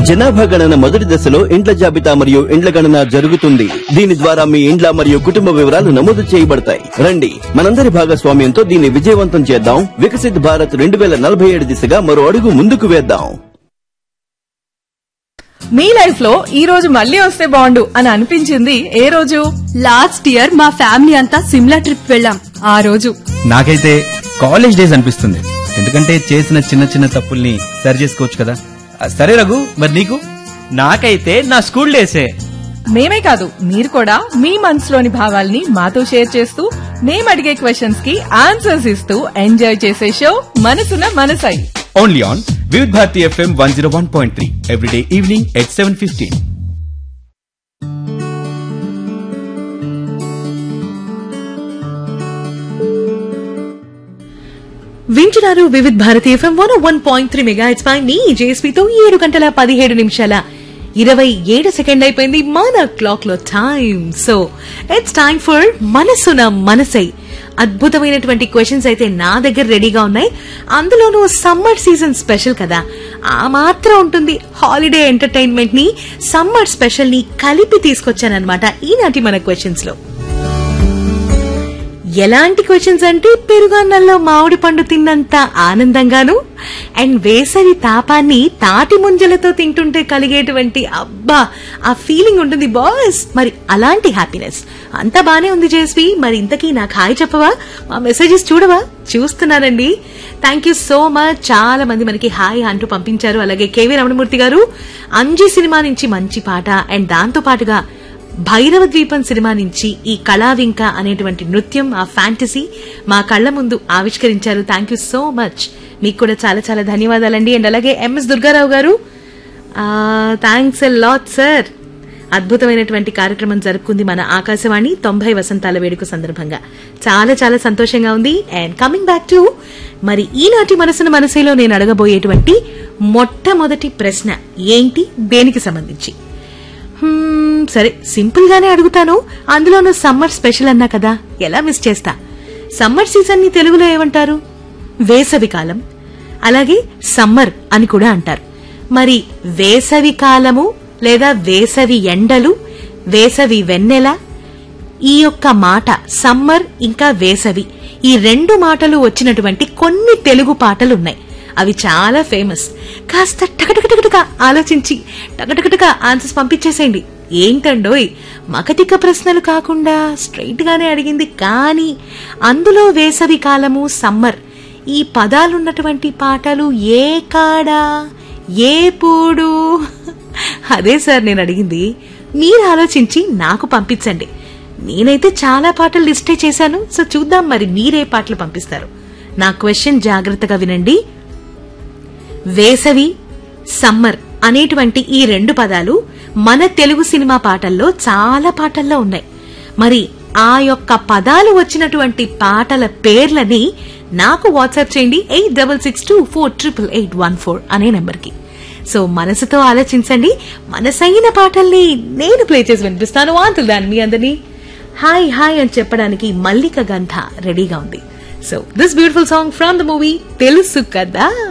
జనాభా గణన మొదటి దశలో ఇండ్ల జాబితా మరియు ఇండ్ల గణన జరుగుతుంది దీని ద్వారా మీ ఇండ్ల మరియు కుటుంబ వివరాలు నమోదు చేయబడతాయి రండి మనందరి భాగస్వామ్యంతో దీన్ని విజయవంతం చేద్దాం వికసిత్ భారత్ రెండు వేల నలభై ఏడు దిశగా మరో అడుగు ముందుకు వేద్దాం మీ లైఫ్ లో ఈ రోజు మళ్ళీ వస్తే బాగుండు అని అనిపించింది ఏ రోజు లాస్ట్ ఇయర్ మా ఫ్యామిలీ అంతా సిమ్లా ట్రిప్ వెళ్ళాం ఆ రోజు నాకైతే కాలేజ్ డేస్ అనిపిస్తుంది ఎందుకంటే చేసిన చిన్న చిన్న తప్పుల్ని సరి చేసుకోవచ్చు కదా ఆ, సరే రఘు మరి నీకు నాకైతే నా స్కూల్ డేసే మేమే కాదు మీరు కూడా మీ మనసులోని భావాల్ని మాతో షేర్ చేస్తూ మేము అడిగే క్వశ్చన్స్ కి ఆన్సర్స్ ఇస్తూ ఎంజాయ్ చేసే show Manasuna Manasai only on Vividh Bharati FM one zero one point three everyday evening at seven fifteen వింటున్నారు Vividh Bharati FM one one point three mega it's పై నీ జేఎస్పీతో ఏడు గంటల పదిహేడు నిమిషాల ఇరవై ఏడు సెకండ్ అయిపోయింది మన క్లాక్ లో time so it's time for Manasuna Manasai అద్భుతమైనటువంటి క్వశ్చన్స్ అయితే నా దగ్గర రెడీగా ఉన్నాయి అందులోనూ సమ్మర్ సీజన్ స్పెషల్ కదా ఆ మాత్రం ఉంటుంది హాలిడే ఎంటర్టైన్మెంట్ ని సమ్మర్ స్పెషల్ ని కలిపి తీసుకొచ్చానన్నమాట ఈనాటి మన క్వశ్చన్స్ లో ఎలాంటి క్వశ్చన్స్ అంటే పెరుగన్నంలో మామిడి పండు తిన్నంత ఆనందంగాను అండ్ వేసవి తాపాన్ని తాటి ముంజలతో తింటుంటే కలిగేటువంటి అబ్బా ఆ ఫీలింగ్ ఉంటుంది బాస్ మరి అలాంటి హ్యాపీనెస్ అంతా బానే ఉంది జేస్వి మరి ఇంతకీ నాకు హాయ్ చెప్పవా మా మెసేజెస్ చూడవా చూస్తున్నానండి థ్యాంక్ యూ సో మచ్ చాలా మంది మనకి హాయ్ అంటూ పంపించారు అలాగే కేవీ రమణమూర్తి గారు అంజి సినిమా నుంచి మంచి పాట అండ్ దాంతో పాటుగా భైరవ ద్వీపం సినిమా నుంచి ఈ కళావింక అనేటువంటి నృత్యం ఆ ఫ్యాంటసీ మా కళ్ల ముందు ఆవిష్కరించారు థ్యాంక్ యూ సో మచ్ మీకు కూడా చాలా చాలా ధన్యవాదాలండి అండ్ అలాగే ఎంఎస్ దుర్గారావు గారు థ్యాంక్స్ ఎ లాట్ సార్ అద్భుతమైనటువంటి కార్యక్రమం జరుపుకుంది మన ఆకాశవాణి తొంభై వసంతాల వేడుక సందర్భంగా చాలా చాలా సంతోషంగా ఉంది అండ్ కమింగ్ బ్యాక్ టు మరి ఈనాటి మనసున మనసులో నేను అడగబోయేటువంటి మొట్టమొదటి ప్రశ్న ఏంటి దేనికి సంబంధించి హ్మ్, సరే సింపుల్ గానే అడుగుతాను అందులోనూ సమ్మర్ స్పెషల్ అన్నా కదా ఎలా మిస్ చేస్తా సమ్మర్ సీజన్ ని తెలుగులో ఏమంటారు వేసవి కాలం అలాగే సమ్మర్ అని కూడా అంటారు మరి వేసవి కాలము లేదా వేసవి ఎండలు వేసవి వెన్నెల ఈ యొక్క మాట సమ్మర్ ఇంకా వేసవి ఈ రెండు మాటలు వచ్చినటువంటి కొన్ని తెలుగు పాటలున్నాయి అవి చాలా ఫేమస్ కాస్త టకటకటకటగా ఆలోచించి టకటకటగా ఆన్సర్స్ పంపించేసేయండి ఏంటండోయ్ మకటిక ప్రశ్నలు కాకుండా స్ట్రైట్ గానే అడిగింది కానీ అందులో వేసవి కాలము సమ్మర్ ఈ పదాలున్నటువంటి పాటలు ఏ కాడా ఏ పూడు అదే సార్ నేను అడిగింది మీరు ఆలోచించి నాకు పంపించండి నేనైతే చాలా పాటలు లిస్టే చేశాను సో చూద్దాం మరి మీరే పాటలు పంపిస్తారు నా క్వశ్చన్ జాగ్రత్తగా వినండి వేసవి సమ్మర్ అనేటువంటి ఈ రెండు పదాలు మన తెలుగు సినిమా పాటల్లో చాలా పాటల్లో ఉన్నాయి మరి ఆ యొక్క పదాలు వచ్చినటువంటి పాటల పేర్లని నాకు వాట్సాప్ చేయండి eight double six two four triple eight one four అనే నెంబర్కి సో మనసుతో ఆలోచించండి మనసైన పాటల్ని నేను ప్లే చేసి వినిపిస్తాను వాంతులు దాన్ని మీ అందరినీ హాయ్ హాయ్ అని చెప్పడానికి మల్లిక గంధ రెడీగా ఉంది so this beautiful song from the movie తెలుసు కదా